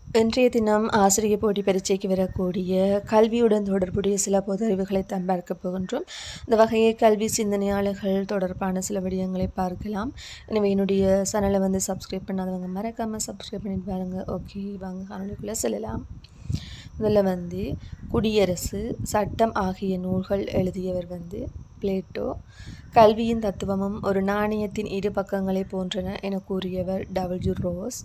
இன்றைய தினம் ஆசிரியர் போட்டி பரீட்சைக்கு வரக்கூடிய கல்வியுடன் தொடர்புடைய சில பொது அறிவுகளை தான் பார்க்க போகின்றோம் இந்த வகையை கல்வி சிந்தனையாளர்கள் தொடர்பான சில விடயங்களை பார்க்கலாம் எனவே என்னுடைய சேனலை வந்து சப்ஸ்கிரைப் பண்ணாதவங்க மறக்காமல் சப்ஸ்கிரைப் பண்ணிட்டு பாருங்க ஓகே வாங்க காணொலிக்குள்ளே செல்லலாம் முதல்ல வந்து குடியரசு சட்டம் ஆகிய நூல்கள் எழுதியவர் வந்து பிளேட்டோ கல்வியின் தத்துவமும் ஒரு நாணயத்தின் இரு பக்கங்களை போன்றன என கூறியவர் டபிள்யூ ரோஸ்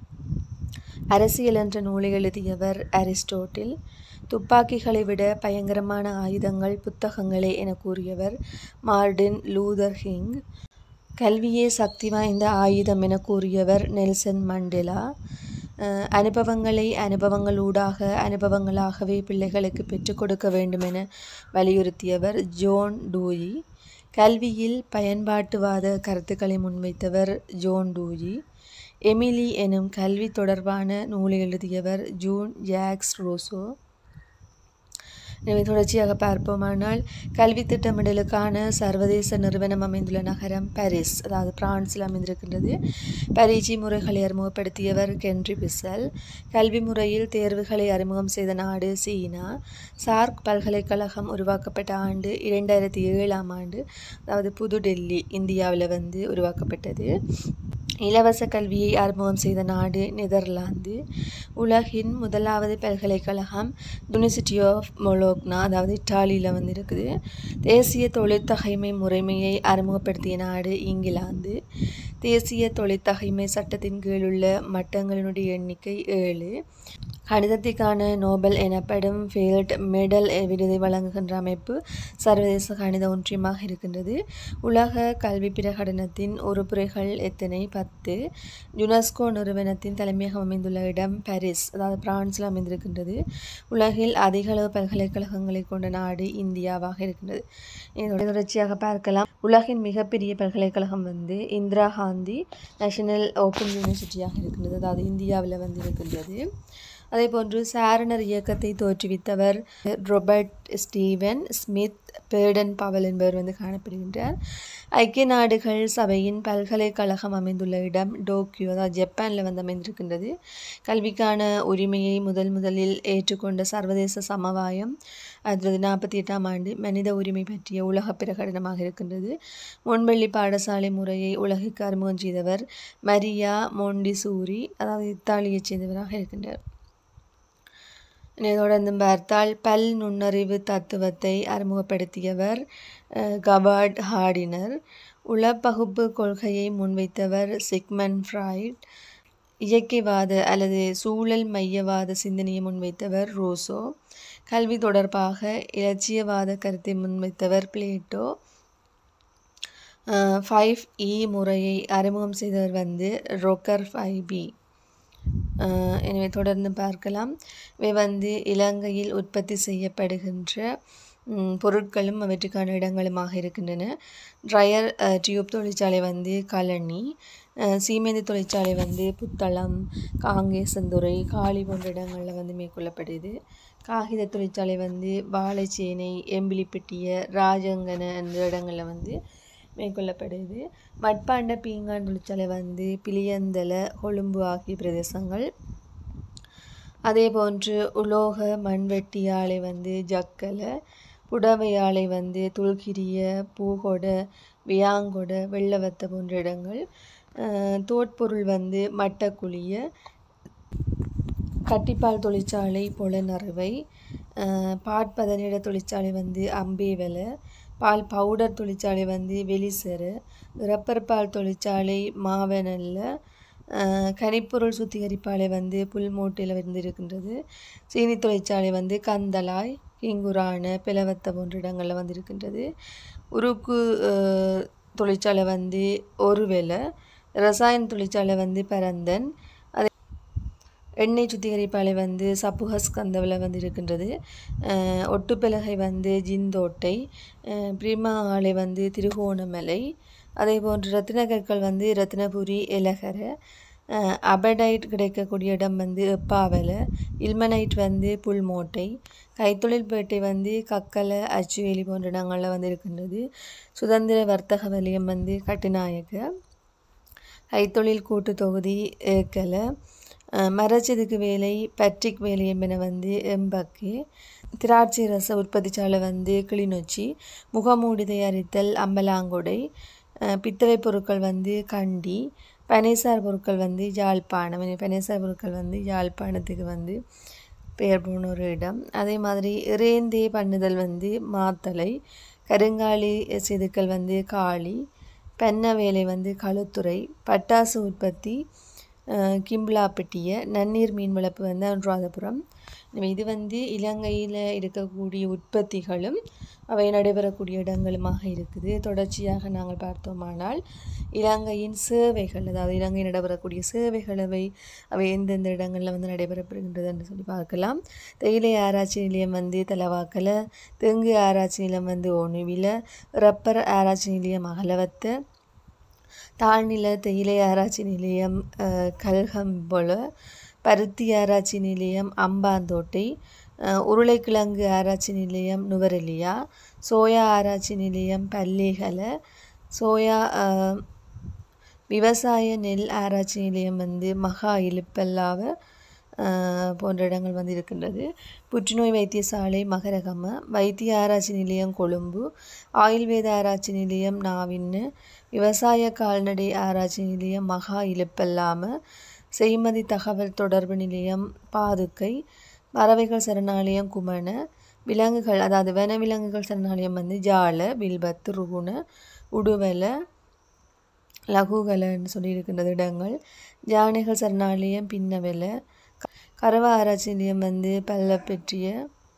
அரசியல் என்ற நூலை எழுதியவர் அரிஸ்டோட்டில் துப்பாக்கிகளை விட பயங்கரமான ஆயுதங்கள் புத்தகங்களே என கூறியவர் மார்டின் லூதர் கிங் கல்வியே சக்தி வாய்ந்த ஆயுதம் என கூறியவர் நெல்சன் மண்டேலா அஹ் அனுபவங்களை அனுபவங்களூடாக அனுபவங்களாகவே பிள்ளைகளுக்கு பெற்றுக் கொடுக்க வேண்டும் என வலியுறுத்தியவர் ஜோன் டூயி கல்வியில் பயன்பாட்டுவாத கருத்துக்களை முன்வைத்தவர் ஜோன் டூயி எமிலி எனும் கல்வி தொடர்பான நூலை எழுதியவர் ஜூன் ஜாக்ஸ் ரோசோ எனவே தொடர்ச்சியாக பார்ப்போமானால் கல்வி திட்டமிடலுக்கான சர்வதேச நிறுவனம் அமைந்துள்ள நகரம் பாரிஸ் அதாவது பிரான்சில் அமைந்திருக்கின்றது பரீட்சை முறைகளை அறிமுகப்படுத்தியவர் கென்ரி பிசல் கல்வி முறையில் தேர்வுகளை அறிமுகம் செய்த நாடு சீனா சார்க் பல்கலைக்கழகம் உருவாக்கப்பட்ட ஆண்டு இரண்டாயிரத்தி ஏழாம் ஆண்டு அதாவது புதுடெல்லி இந்தியாவில் வந்து உருவாக்கப்பட்டது இலவச கல்வியை அறிமுகம் செய்த நாடு நெதர்லாந்து உலகின் முதலாவது பல்கலைக்கழகம் யூனிவர்சிட்டி ஆஃப் மொலோக்னா அதாவது இட்டாலியில் வந்து இருக்குது தேசிய தொழிற்தகைமை முறைமையை அறிமுகப்படுத்திய நாடு இங்கிலாந்து தேசிய தொழிற்தகைமை சட்டத்தின் கீழ் உள்ள மட்டங்களினுடைய எண்ணிக்கை ஏழு கணிதத்திற்கான நோபல் எனப்படும் ஃபீல்ட் மெடல் விருதை வழங்குகின்ற அமைப்பு சர்வதேச கணித ஒன்றியமாக இருக்கின்றது உலக கல்வி பிரகடனத்தின் உறுப்புரைகள் எத்தனை பத்து யுனெஸ்கோ நிறுவனத்தின் தலைமையகம் அமைந்துள்ள இடம் பாரிஸ் அதாவது பிரான்சில் அமைந்திருக்கின்றது உலகில் அதிக அளவு பல்கலைக்கழகங்களை கொண்ட நாடு இந்தியாவாக இருக்கின்றது இதோட தொடர்ச்சியாக பார்க்கலாம் உலகின் மிகப்பெரிய பல்கலைக்கழகம் வந்து இந்திரா காந்தி நேஷனல் ஓப்பன் யூனிவர்சிட்டியாக இருக்கின்றது அதாவது இந்தியாவில் வந்து இருக்கின்றது அதே போன்று சாரணர் இயக்கத்தை தோற்றுவித்தவர் Robert Steven Smyth Baden Powell என்பவர் வந்து காணப்படுகின்றார் ஐக்கிய நாடுகள் சபையின் பல்கலைக்கழகம் அமைந்துள்ள இடம் டோக்கியோ அதாவது ஜப்பானில் வந்து அமைந்திருக்கின்றது கல்விக்கான உரிமையை முதல் முதலில் ஏற்றுக்கொண்ட சர்வதேச சமவாயம் ஆயிரத்தி நாற்பத்தி எட்டாம் ஆண்டு மனித உரிமை பற்றிய உலக பிரகடனமாக இருக்கின்றது முன்பள்ளி பாடசாலை முறையை உலகுக்கு அறிமுகம் செய்தவர் மரியா மோண்டிசூரி அதாவது இத்தாலியைச் சேர்ந்தவராக இருக்கின்றார் தொடர்ந்து பார்த்தால் பல் நுண்ணறிவு தத்துவத்தை அறிமுகப்படுத்தியவர் கபார்ட் ஹார்டினர் உளப்பகுப்பு கொள்கையை முன்வைத்தவர் சிக்மன் ஃப்ராய்ட் இயற்கைவாத அல்லது சூழல் மையவாத சிந்தனையை முன்வைத்தவர் ரோசோ கல்வி தொடர்பாக இலட்சியவாத கருத்தை முன்வைத்தவர் பிளேட்டோ ஃபைவ் இ முறையை அறிமுகம் செய்தவர் வந்து ரொக்கர் ஃபைவ் பி எனவே தொடர்ந்து பார்க்கலாம் இவை வந்து இலங்கையில் உற்பத்தி செய்யப்படுகின்ற பொருட்களும் அவற்றுக்கான இடங்களுமாக இருக்கின்றன ட்ரையர் டியூப் தொழிற்சாலை வந்து கழனி சீமெந்து தொழிற்சாலை வந்து புத்தளம் காங்கேசந்துறை காளி போன்ற இடங்களில் வந்து மேற்கொள்ளப்படுது காகித தொழிற்சாலை வந்து வாழைச்சேனை எம்பிலிப்பட்டிய ராஜங்கன என்ற இடங்களில் வந்து மேற்கொள்ளப்படுது மட்பாண்ட பீங்கான் தொழிற்சாலை வந்து பிளியந்தல கொழும்பு ஆகிய பிரதேசங்கள் அதே போன்று உலோக மண்வெட்டி ஆலை வந்து ஜக்கலை புடவை ஆலை வந்து துல்கிரிய பூகொட வியாங்கொட வெள்ளவத்த போன்ற இடங்கள் தோட்பொருள் வந்து மட்டக்குழிய கட்டிப்பால் தொழிற்சாலை பொலனறுவை பாட்பதனிட தொழிற்சாலை வந்து அம்பேவலை பால் பவுடர் தொழிற்சாலை வந்து வெளிசெரு ரப்பர் பால் தொழிற்சாலை மாவனல்ல கனிப்பொருள் சுத்திகரிப்பாலை வந்து புல்மோட்டில் வந்து இருக்கின்றது சீனி தொழிற்சாலை வந்து கந்தலாய் கிங்குரான பிளவத்த போன்ற இடங்களில் வந்து இருக்கின்றது உருக்கு தொழிற்சாலை வந்து ஒருவேளை ரசாயன தொழிற்சாலை வந்து பரந்தன் அதே எண்ணெய் சுத்திகரிப்பாலை வந்து சப்புஹஸ் கந்தவில் வந்து இருக்கின்றது ஒட்டுப்பிலகை வந்து ஜிந்தோட்டை பிரிமா ஆலை வந்து திருகோணமலை அதே போன்று ரத்தின கற்கள் வந்து ரத்தினபுரி எலகரை அபடைட் கிடைக்கக்கூடிய இடம் வந்து எப்பாவலை இல்மனைட் வந்து புல்மோட்டை கைத்தொழில்பேட்டை வந்து கக்கலை அச்சுவேலி போன்ற இடங்களில் வந்து இருக்கின்றது சுதந்திர வர்த்தக வலயம் வந்து கட்டுநாயக்க கைத்தொழில் கூட்டு தொகுதி ஏக்கலை அஹ், மரச்செதுக்கு வேலை பட்ரிக் வேலை என்பன வந்து எம்பக்கு திராட்சை ரச உற்பத்திச்சாலை வந்து கிளிநொச்சி முகமூடி தயாரித்தல் அம்பலாங்கொடை அஹ், பித்தளை பொருட்கள் வந்து கண்டி பனைசார் பொருட்கள் வந்து யாழ்ப்பாணம் இனி பனைசார் பொருட்கள் வந்து யாழ்ப்பாணத்துக்கு வந்து பெயர் போன ஒரு இடம் அதே மாதிரி இறைந்தே பண்ணுதல் வந்து மாத்தளை கருங்காலி செதுக்கல் வந்து காளி பென்ன வேலை வந்து களுத்துறை பட்டாசு உற்பத்தி அஹ், கிம்லாப்பட்டிய நன்னீர் மீன் வளர்ப்பு வந்து அனுராதபுரம் எனவே இது வந்து இலங்கையில் இருக்கக்கூடிய உற்பத்திகளும் அவை நடைபெறக்கூடிய இடங்களுமாக இருக்குது தொடர்ச்சியாக நாங்கள் பார்த்தோமானால் இலங்கையின் சேவைகள் அதாவது இலங்கையில் நடைபெறக்கூடிய சேவைகள் அவை அவை எந்தெந்த இடங்களில் வந்து நடைபெறப்படுகின்றது என்று சொல்லி பார்க்கலாம் தேயிலை ஆராய்ச்சி நிலையம் வந்து தலவாக்கல தெங்கு ஆராய்ச்சி நிலையம் வந்து ஒணுவில ரப்பர் ஆராய்ச்சி நிலையம் அகலவத்தை தாழ்நில தேயிலை ஆராய்ச்சி நிலையம் அஹ், கல்கம்பொல பருத்தி ஆராய்ச்சி நிலையம் அம்பாந்தோட்டை அஹ், உருளைக்கிழங்கு ஆராய்ச்சி நிலையம் நுவரெலியா சோயா ஆராய்ச்சி நிலையம் பல்லேகல சோயா அஹ், விவசாய நெல் ஆராய்ச்சி நிலையம் வந்து மகா இலுப்பல்லாவ அஹ், போன்ற இடங்கள் வந்து இருக்கின்றது புற்றுநோய் வைத்தியசாலை மகரகம வைத்திய ஆராய்ச்சி நிலையம் கொழும்பு ஆயுர்வேத ஆராய்ச்சி நிலையம் நாவின்னு விவசாய கால்நடை ஆராய்ச்சி நிலையம் மகா இலுப்பல்லாம செய்மதி தகவல் தொடர்பு நிலையம் பாதுக்கை பறவைகள் சரணாலயம் குமண விலங்குகள் அதாவது வனவிலங்குகள் சரணாலயம் வந்து ஜால வில்பத்து ருகுண உடுவல லகுகலன்னு சொல்லி இருக்கின்றது இடங்கள் யானைகள் சரணாலயம் பின்னவெல க- கரவ ஆராய்ச்சி நிலையம் வந்து பல்லப்பெற்றிய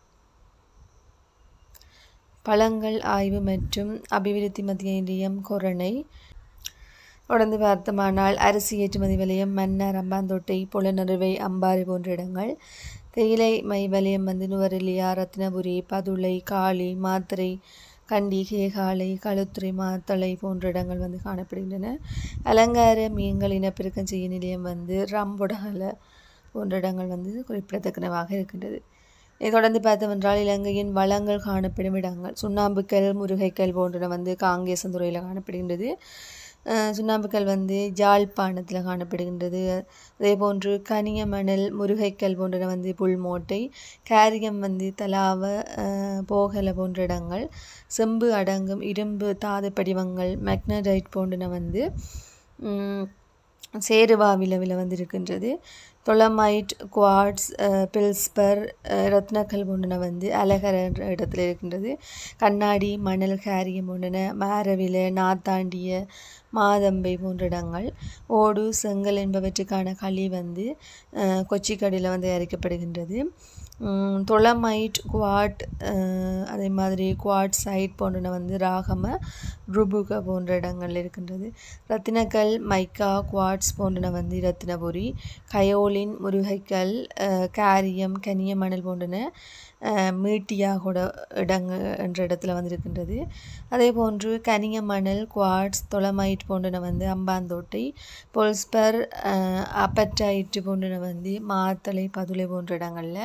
பழங்கள் ஆய்வு மற்றும் அபிவிருத்தி மத்திய நிலையம் கொரணை தொடர்ந்து பார்த்தோமானால் அரிசி ஏற்றுமதி வலயம் மன்னர் அம்பாந்தோட்டை புலனறுவை அம்பாறை போன்ற இடங்கள் தேயிலை மை வலயம் வந்து நுவரெலியா ரத்னபுரி பதுளை காளி மாத்திரை கண்டி கேகாலை களுத்துறை மாத்தளை போன்ற இடங்கள் வந்து காணப்படுகின்றன அலங்கார மீன்கள் இனப்பெருக்கம் செய்ய நிலையம் வந்து ரம்பொடகல போன்ற இடங்கள் வந்து குறிப்பிடத்தக்கனவாக இருக்கின்றது இதை தொடர்ந்து பார்த்தோமென்றால் இலங்கையின் வளங்கள் காணப்படும் இடங்கள் சுண்ணாம்புக்கல் முருகைக்கல் போன்றன வந்து காங்கேசந்துறையில் காணப்படுகின்றது அஹ் சுண்ணாம்புக்கல் வந்து ஜாழ்ப்பாணத்தில் காணப்படுகின்றது அதே போன்று கனிய மணல் முருகைக்கல் போன்றன வந்து புல்மோட்டை கேரியம் வந்து தலாவ அஹ் போகல போன்ற இடங்கள் செம்பு அடங்கும் இரும்பு தாது படிவங்கள் மெக்னடைட் போன்றன வந்து உம், சேருவாவிலவில் வந்து இருக்கின்றது தொலமைட் குவாட்ஸ் பில்ஸ்பர் அஹ், ரத்னக்கல் போன்றன வந்து அழகர் என்ற இடத்துல இருக்கின்றது கண்ணாடி மணல் கேரியம் போன்றன மாரவில நாத்தாண்டிய மாதம்பை போன்ற இடங்கள் ஓடு செங்கல் என்பவற்றுக்கான களி வந்து அஹ், கொச்சிக்கடியில் வந்து தயாரிக்கப்படுகின்றது உம், தொலமைட் குவாட் அஹ், அதே மாதிரி குவாட் சைட் போன்றன வந்து ராகம ருபுக போன்ற இடங்கள் இருக்கின்றது ரத்தினக்கல் மைக்கா குவாட்ஸ் போன்றன வந்து ரத்தினபுரி கயோலின் முருகைக்கல் அஹ், காரியம் கனியமணல் போன்றன அஹ், மீட்டியா கூட இடங்க என்ற இடத்துல வந்து இருக்கின்றது அதே போன்று கனியமணல் குவாட்ஸ் தொலமைட் போன்றன வந்து அம்பாந்தோட்டை பொல்ஸ்பர் அப்பட்டைட் போன்றன வந்து மாத்தளை பதுளை போன்ற இடங்களில்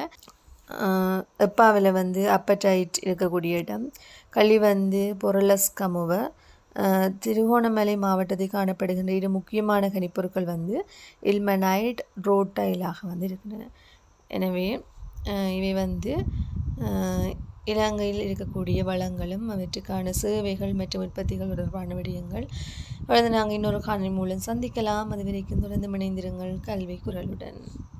எப்பாவில் வந்து அப்பட்டைட் இருக்கக்கூடிய இடம் களி வந்து பொருளஸ் கமுவ அஹ், திருகோணமலை மாவட்டத்தில் காணப்படுகின்ற இரு முக்கியமான கனிப்பொருட்கள் வந்து இல்மனைட் ரோட்டைலாக வந்து இருக்கின்றன எனவே அஹ், இவை வந்து அஹ், இலங்கையில் இருக்கக்கூடிய வளங்களும் அவற்றுக்கான சேவைகள் மற்றும் உற்பத்திகள் தொடர்பான விடயங்கள் தொடர்ந்து நாங்கள் இன்னொரு காணொலி மூலம் சந்திக்கலாம் அது வரைக்கும் தொடர்ந்து இணைந்திருங்கள் கல்வி குரலுடன்